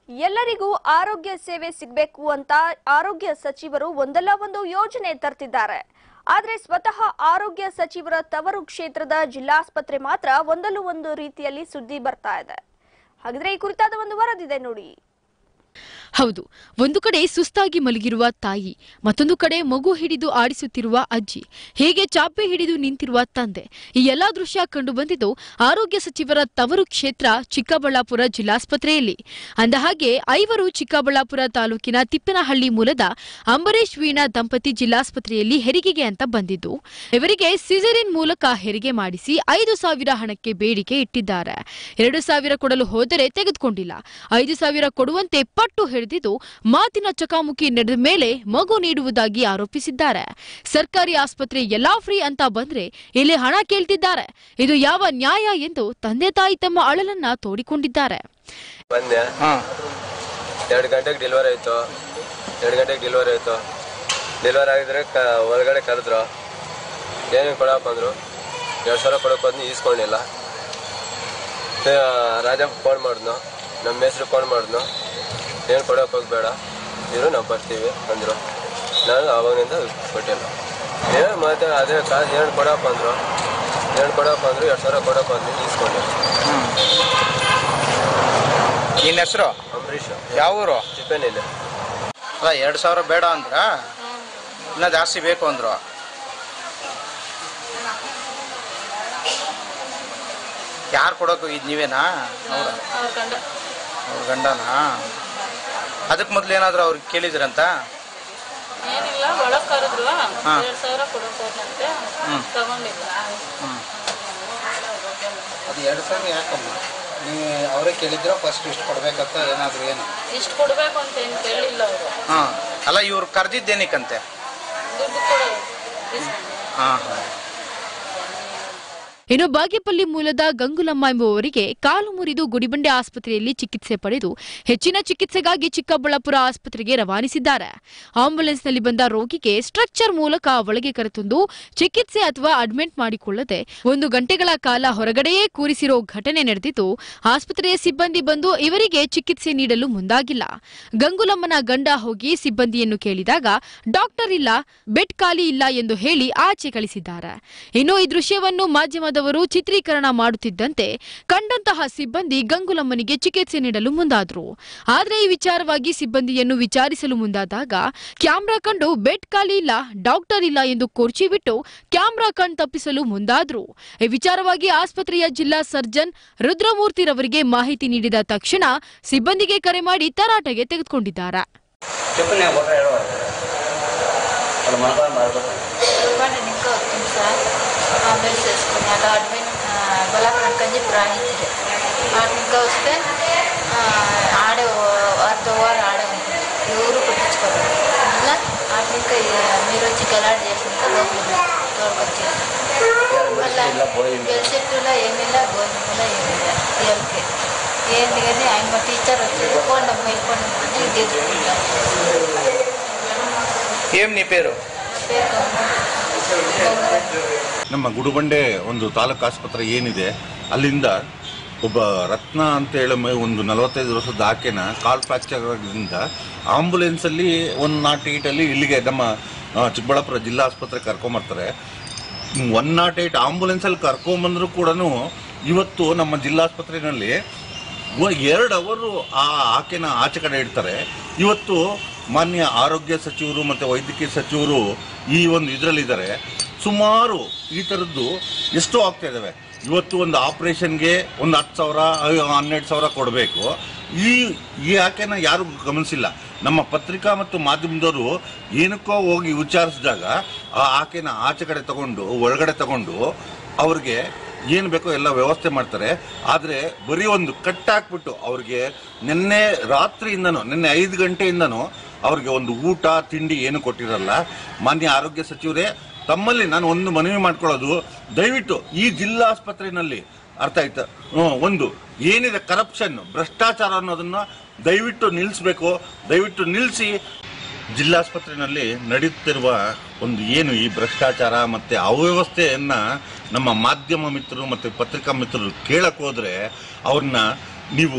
ಎಲ್ಲರಿಗೂ ಆರೋಗ್ಯ ಸೇವೆ ಸಿಗಬೇಕು ಅಂತ ಆರೋಗ್ಯ ಸಚಿವರು ಒಂದಲ್ಲ ಒಂದು ಯೋಜನೆ ತರ್ತಿದ್ದಾರೆ ಆದ್ರೆ ಸ್ವತಃ ಆರೋಗ್ಯ ಸಚಿವರ ತವರು ಕ್ಷೇತ್ರದ ಜಿಲ್ಲಾಸ್ಪತ್ರೆ ಮಾತ್ರ ಒಂದಲ್ಲೂ ಒಂದು ರೀತಿಯಲ್ಲಿ ಸುದ್ದಿ ಬರ್ತಾ ಇದೆ ಹಾಗಿದ್ರೆ ಈ ಕುರಿತಾದ ಒಂದು ವರದಿದೆ ನೋಡಿ ಹೌದು ಒಂದು ಕಡೆ ಸುಸ್ತಾಗಿ ಮಲಗಿರುವ ತಾಯಿ ಮತ್ತೊಂದು ಕಡೆ ಮಗು ಹಿಡಿದು ಆಡಿಸುತ್ತಿರುವ ಅಜ್ಜಿ ಹೇಗೆ ಚಾಪೆ ಹಿಡಿದು ನಿಂತಿರುವ ತಂದೆ ಈ ಎಲ್ಲಾ ದೃಶ್ಯ ಕಂಡು ಬಂದಿದ್ದು ಆರೋಗ್ಯ ಸಚಿವರ ತವರು ಕ್ಷೇತ್ರ ಚಿಕ್ಕಬಳ್ಳಾಪುರ ಜಿಲ್ಲಾಸ್ಪತ್ರೆಯಲ್ಲಿ ಅಂದಹಾಗೆ ಐವರು ಚಿಕ್ಕಬಳ್ಳಾಪುರ ತಾಲೂಕಿನ ತಿಪ್ಪನಹಳ್ಳಿ ಮೂಲದ ಅಂಬರೀಶ್ ವೀಣಾ ದಂಪತಿ ಜಿಲ್ಲಾಸ್ಪತ್ರೆಯಲ್ಲಿ ಹೆರಿಗೆಗೆ ಅಂತ ಬಂದಿದ್ದು ಇವರಿಗೆ ಸಿಸರಿನ್ ಮೂಲಕ ಹೆರಿಗೆ ಮಾಡಿಸಿ ಐದು ಸಾವಿರ ಹಣಕ್ಕೆ ಬೇಡಿಕೆ ಇಟ್ಟಿದ್ದಾರೆ ಎರಡು ಸಾವಿರ ಕೊಡಲು ಹೋದರೆ ತೆಗೆದುಕೊಂಡಿಲ್ಲ ಐದು ಸಾವಿರ ಕೊಡುವಂತೆ ಪಟ್ಟು ಹಿಡಿದಿದ್ದು ಮಾತಿನ ಚಕಾಮುಕಿ ನಡೆದ ಮೇಲೆ ಮಗು ನೀಡುವುದಾಗಿ ಆರೋಪಿಸಿದ್ದಾರೆ ಸರ್ಕಾರಿ ಆಸ್ಪತ್ರೆ ಎಲ್ಲಾ ಫ್ರೀ ಅಂತ ಬಂದ್ರೆ ಇಲ್ಲಿ ಹಣ ಕೇಳ್ತಿದ್ದಾರೆ ಇದು ಯಾವ ನ್ಯಾಯ ಎಂದು ತಂದೆ ತಾಯಿ ತಮ್ಮ ಅಳಲನ್ನ ತೋಡಿಕೊಂಡಿದ್ದಾರೆ ಬಂದೆ ಹಾಂ ಎರಡು ಗಂಟೆಗೆ ಡೆಲಿವರಿ ಆಯಿತು ಎರಡು ಗಂಟೆಗೆ ಡೆಲಿವರಿ ಆಯಿತು ಡೆಲಿವರಿ ಆಗಿದ್ರೆ ಕ ಒಳಗಡೆ ಕರೆದ್ರು ಏನೇನು ಕೊಡಪ್ಪ ಅಂದರು ಎರಡು ಸಾವಿರ ಕೊಡೋಕೆ ಹೋದ್ನಿ ಈಸ್ಕೊಂಡಿಲ್ಲ ಮತ್ತೆ ರಾಜಪ್ಪ ಫೋನ್ ಮಾಡಿದ್ನು ನಮ್ಮ ಹೆಸ್ರು ಫೋನ್ ಮಾಡಿದ್ನು ಏನು ಕೊಡೋಕೆ ಹೋಗ್ಬೇಡ ಇರು ನಾವು ಬರ್ತೀವಿ ಅಂದರು ನಾನು ಆವಾಗಿನಿಂದ ಕೊಟ್ಟಿಲ್ಲ ಏನು ಮತ್ತೆ ಅದೇ ಕಾಸು ಏನು ಕೊಡಪ್ಪ ಅಂದರು ಏನು ಕೊಡಪ್ಪ ಅಂದರು ಎರಡು ಸಾವಿರ ಕೊಡೋಕೆ ಹೋದ್ನಿ ಈಸ್ಕೊಂಡಿಲ್ಲ ನಿನ್ನ ಹೆಸರು ಅಂಬರೀಷ್ ಯಾವ ಊರು ಚಿಪ್ಪೇನಿದೆ ಅಲ್ಲ ಎರಡು ಸಾವಿರ ಬೇಡ ಅಂದ್ರ ಇನ್ನೂ ಜಾಸ್ತಿ ಬೇಕು ಅಂದ್ರು ಯಾರು ಕೊಡೋಕೆ ಇದು ನೀವೇನಾ ಅವ್ರ ಅವ್ರ ಗಂಡನಾ ಅದಕ್ಕೆ ಮೊದ್ಲು ಏನಾದ್ರು ಅವ್ರಿಗೆ ಕೇಳಿದ್ರಂತ ಏನಿಲ್ಲ ಒಳಗ್ ಕರೆದ್ರು ಹಾ. ಎರಡ್ ಸಾವಿರ ಕೊಡಕ್ ಹೋದಂತೆ ಹ್ಮ್. ತಗೊಂಡಿಲ್ಲ ಅದು ಎರಡು ಸಾವಿರ ಯಾಕಮ್ಮ ನೀವು ಅವರೇ ಕೇಳಿದ್ರ ಫಸ್ಟ್ ಇಷ್ಟು ಕೊಡ್ಬೇಕಂತ ಏನಾದರೂ ಏನು ಇಷ್ಟು ಕೊಡ್ಬೇಕು ಅಂತ ಏನ್ ಕೇಳಿಲ್ಲ ಅವರು ಹಾಂ ಅಲ್ಲ ಇವ್ರು ಕರೆದಿದ್ದೇನಕ್ಕಂತೆ ದುಡ್ಡು ಕೊಡೋದು ಹಾಂ ಹಾಂ ಇನ್ನು ಬಾಗೇಪಲ್ಲಿ ಮೂಲದ ಗಂಗುಲಮ್ಮ ಎಂಬುವವರಿಗೆ ಕಾಲು ಮುರಿದು ಗುಡಿಬಂಡೆ ಆಸ್ಪತ್ರೆಯಲ್ಲಿ ಚಿಕಿತ್ಸೆ ಪಡೆದು ಹೆಚ್ಚಿನ ಚಿಕಿತ್ಸೆಗಾಗಿ ಚಿಕ್ಕಬಳ್ಳಾಪುರ ಆಸ್ಪತ್ರೆಗೆ ರವಾನಿಸಿದ್ದಾರೆ ಆಂಬ್ಯುಲೆನ್ಸ್ನಲ್ಲಿ ಬಂದ ರೋಗಿಗೆ ಸ್ಟ್ರಕ್ಚರ್ ಮೂಲಕ ಒಳಗೆ ಕರೆತಂದು ಚಿಕಿತ್ಸೆ ಅಥವಾ ಅಡ್ಮಿಟ್ ಮಾಡಿಕೊಳ್ಳದೆ ಒಂದು ಗಂಟೆಗಳ ಕಾಲ ಹೊರಗಡೆಯೇ ಕೂರಿಸಿರೋ ಘಟನೆ ನಡೆದಿದ್ದು ಆಸ್ಪತ್ರೆಯ ಸಿಬ್ಬಂದಿ ಬಂದು ಇವರಿಗೆ ಚಿಕಿತ್ಸೆ ನೀಡಲು ಮುಂದಾಗಿಲ್ಲ ಗಂಗುಲಮ್ಮನ ಗಂಡ ಹೋಗಿ ಸಿಬ್ಬಂದಿಯನ್ನು ಕೇಳಿದಾಗ ಡಾಕ್ಟರ್ ಇಲ್ಲ ಬೆಡ್ ಖಾಲಿ ಇಲ್ಲ ಎಂದು ಹೇಳಿ ಆಚೆ ಕಳಿಸಿದ್ದಾರೆ ಇನ್ನು ಈ ದೃಶ್ಯವನ್ನು ಮಾಧ್ಯಮದವರು ಚಿತ್ರೀಕರಣ ಮಾಡುತ್ತಿದ್ದಂತೆ ಕಂಡಂತಹ ಸಿಬ್ಬಂದಿ ಗಂಗುಲಮ್ಮನಿಗೆ ಚಿಕಿತ್ಸೆ ನೀಡಲು ಮುಂದಾದ್ರು ಆದ್ರೆ ಈ ವಿಚಾರವಾಗಿ ಸಿಬ್ಬಂದಿಯನ್ನು ವಿಚಾರಿಸಲು ಮುಂದಾದಾಗ ಕ್ಯಾಮ್ರಾ ಕಂಡು ಬೆಡ್ ಖಾಲಿ ಇಲ್ಲ ಡಾಕ್ಟರ್ ಇಲ್ಲ ಎಂದು ಕೊರ್ಚಿ ಬಿಟ್ಟು ಕ್ಯಾಮ್ರಾ ಕಣ್ ತಪ್ಪಿಸಲು ಮುಂದಾದ್ರು ಈ ವಿಚಾರವಾಗಿ ಆಸ್ಪತ್ರೆಯ ಜಿಲ್ಲಾ ಸರ್ಜನ್ ರುದ್ರಮೂರ್ತಿರವರಿಗೆ ಮಾಹಿತಿ ನೀಡಿದ ತಕ್ಷಣ ಸಿಬ್ಬಂದಿಗೆ ಕರೆ ಮಾಡಿ ತರಾಟೆಗೆ ತೆಗೆದುಕೊಂಡಿದ್ದಾರೆ ದುಡ್ಡು ನಿಂಕ ಹೋಗ್ತೀನಿ ಸರ್ ఆంబులెన్స్ వేసుకుని అలా అడ్మిట్ బలాపురం కంజిపురం ఇచ్చింది ఆడికి వస్తే ఆ, ఆడే ఓ- అర్ధ వారం ఆడే ఉంటుంది ఎవరు పట్టించుకోరు మళ్ళీ ఆడికి మీరు వచ్చి గలాడ్ చేసినాక లోపల తోడుకొచ్చేసి మళ్ళీ బెల్సెట్లో ఏమిಲ್ಲ గోధుమలో ఏమిಲ್ಲ ఏళ్ళకి ఏంది కానీ ఆయన టీచర్ వచ్చి పోండమ్మ వెళ్ళిపోండి అని తీసుకుంటారు ఏం నీ పేరు పేరు గమ్మున. ನಮ್ಮ ಗುಡುಬಂಡೆ ಒಂದು ತಾಲೂಕು ಆಸ್ಪತ್ರೆ ಏನಿದೆ ಅಲ್ಲಿಂದ ಒಬ್ಬ ರತ್ನ ಅಂತ ಹೇಳಿ ಮ- ಒಂದು ನಲವತ್ತೈದು ವರ್ಷದ ಆಕೆನ ಕಾಲ್ ಫ್ರಾಕ್ಚರ್ ಆಗಿದ್ದರಿಂದ ಆಂಬುಲೆನ್ಸಲ್ಲಿ ಒಂದು ನಾಟ್ ಏಯ್ಟಲ್ಲಿ ಇಲ್ಲಿಗೆ ನಮ್ಮ ಆ, ಚಿಕ್ಕಬಳ್ಳಾಪುರ ಜಿಲ್ಲಾ ಆಸ್ಪತ್ರೆ ಕರ್ಕೊಂಬರ್ತಾರೆ ಒನ್ ನಾಟ್ ಏಯ್ಟ್ ಆಂಬುಲೆನ್ಸಲ್ಲಿ ಕರ್ಕೊಂಬಂದ್ರು ಕೂಡ ಇವತ್ತು ನಮ್ಮ ಜಿಲ್ಲಾಸ್ಪತ್ರೆಯಲ್ಲಿ ಎರಡು ಅವರು ಆ ಆಕೆನ ಆಚೆ ಕಡೆ ಇಡ್ತಾರೆ ಇವತ್ತು ಮಾನ್ಯ ಆರೋಗ್ಯ ಸಚಿವರು ಮತ್ತು ವೈದ್ಯಕೀಯ ಸಚಿವರು ಈ ಒಂದು ಇದರಲ್ಲಿದ್ದಾರೆ ಸುಮಾರು ಈ ಥರದ್ದು ಎಷ್ಟೋ ಆಗ್ತಾ ಇದ್ದಾವೆ ಇವತ್ತು ಒಂದು ಆಪ್ರೇಷನ್ಗೆ ಒಂದು ಹತ್ತು ಸಾವಿರ ಐ- ಹನ್ನೆರಡು ಸಾವಿರ ಕೊಡಬೇಕು ಈ ಈ ಆಕೆನ ಯಾರು ಗಮನಿಸಿಲ್ಲ ನಮ್ಮ ಪತ್ರಿಕಾ ಮತ್ತು ಮಾಧ್ಯಮದವರು ಏನಕ್ಕೋ ಹೋಗಿ ವಿಚಾರಿಸಿದಾಗ ಆ ಆಕೆನ ಆಚೆ ಕಡೆ ತಗೊಂಡು ಒಳಗಡೆ ತಗೊಂಡು ಅವ್ರಿಗೆ ಏನು ಬೇಕೋ ಎಲ್ಲ ವ್ಯವಸ್ಥೆ ಮಾಡ್ತಾರೆ ಆದರೆ ಬರೀ ಒಂದು ಕಟ್ ಹಾಕ್ಬಿಟ್ಟು ಅವ್ರಿಗೆ ನಿನ್ನೆ ರಾತ್ರಿಯಿಂದನೂ ನಿನ್ನೆ ಐದು ಗಂಟೆಯಿಂದನೂ ಅವ್ರಿಗೆ ಒಂದು ಊಟ ತಿಂಡಿ ಏನು ಕೊಟ್ಟಿರಲ್ಲ ಮಾನ್ಯ ಆರೋಗ್ಯ ಸಚಿವರೇ ತಮ್ಮಲ್ಲಿ ನಾನು ಒಂದು ಮನವಿ ಮಾಡ್ಕೊಳ್ಳೋದು ದಯವಿಟ್ಟು ಈ ಜಿಲ್ಲಾ ಆಸ್ಪತ್ರೆಯಲ್ಲಿ ಅರ್ಥ ಆಯ್ತಾ ಹ್ಮ್, ಒಂದು ಏನಿದೆ ಕರಪ್ಷನ್ ಭ್ರಷ್ಟಾಚಾರ ಅನ್ನೋದನ್ನ ದಯವಿಟ್ಟು ನಿಲ್ಲಿಸ್ಬೇಕು ದಯವಿಟ್ಟು ನಿಲ್ಲಿಸಿ ಜಿಲ್ಲಾಸ್ಪತ್ರೆಯಲ್ಲಿ ನಡೆಯುತ್ತಿರುವ ಒಂದು ಏನು ಈ ಭ್ರಷ್ಟಾಚಾರ ಮತ್ತೆ ಅವ್ಯವಸ್ಥೆಯನ್ನ ನಮ್ಮ ಮಾಧ್ಯಮ ಮಿತ್ರರು ಮತ್ತು ಪತ್ರಿಕಾ ಮಿತ್ರರು ಕೇಳಕ್ ಹೋದ್ರೆ ಅವ್ರನ್ನ ನೀವು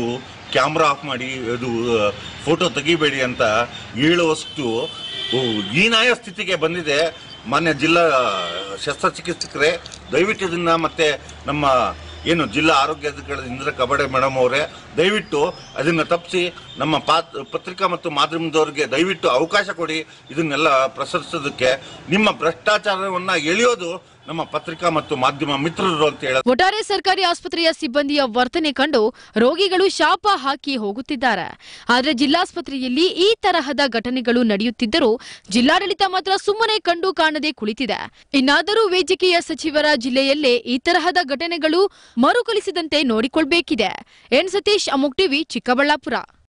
ಕ್ಯಾಮ್ರಾ ಆಫ್ ಮಾಡಿ ಅದು ಫೋಟೋ ತೆಗಿಬೇಡಿ ಅಂತ ಹೇಳುವಷ್ಟು ಉ, ಹೀನಾಯ ಸ್ಥಿತಿಗೆ ಬಂದಿದೆ ಮಾನ್ಯ ಜಿಲ್ಲಾ ಶಸ್ತ್ರಚಿಕಿತ್ಸಕರೇ ದಯವಿಟ್ಟು ಇದನ್ನ ಮತ್ತೆ ನಮ್ಮ ಏನು ಜಿಲ್ಲಾ ಆರೋಗ್ಯಾಧಿಕಾರಿ ಇಂದ್ರ ಕಬಡೆ ಮೇಡಮ್ ಅವರೇ ದಯವಿಟ್ಟು ಅದನ್ನ ತಪ್ಪಿಸಿ ನಮ್ಮ ಪಾತ್ ಪತ್ರಿಕಾ ಮತ್ತು ಮಾಧ್ಯಮದವರಿಗೆ ದಯವಿಟ್ಟು ಅವಕಾಶ ಕೊಡಿ ಇದನ್ನೆಲ್ಲ ಪ್ರಸರಿಸೋದಕ್ಕೆ ನಿಮ್ಮ ಭ್ರಷ್ಟಾಚಾರವನ್ನ ಎಳೆಯೋದು ನಮ್ಮ ಪತ್ರಿಕಾ ಮತ್ತು ಮಾಧ್ಯಮ ಮಿತ್ರರು ಅಂತ ಹೇಳ ಒಟ್ಟಾರೆ ಸರ್ಕಾರಿ ಆಸ್ಪತ್ರೆಯ ಸಿಬ್ಬಂದಿಯ ವರ್ತನೆ ಕಂಡು ರೋಗಿಗಳು ಶಾಪ ಹಾಕಿ ಹೋಗುತ್ತಿದ್ದಾರೆ ಆದರೆ ಜಿಲ್ಲಾಸ್ಪತ್ರೆಯಲ್ಲಿ ಈ ತರಹದ ಘಟನೆಗಳು ನಡೆಯುತ್ತಿದ್ದರೂ ಜಿಲ್ಲಾಡಳಿತ ಮಾತ್ರ ಸುಮ್ಮನೆ ಕಂಡು ಕಾಣದೆ ಕುಳಿತಿದೆ ಇನ್ನಾದರೂ ವೈದ್ಯಕೀಯ ಸಚಿವರ ಜಿಲ್ಲೆಯಲ್ಲೇ ಈ ತರಹದ ಘಟನೆಗಳು ಮರುಕಳಿಸಿದಂತೆ ನೋಡಿಕೊಳ್ಬೇಕಿದೆ ಎನ್ ಸತೀಶ್ ಅಮುಕ್ ಟಿವಿ ಚಿಕ್ಕಬಳ್ಳಾಪುರ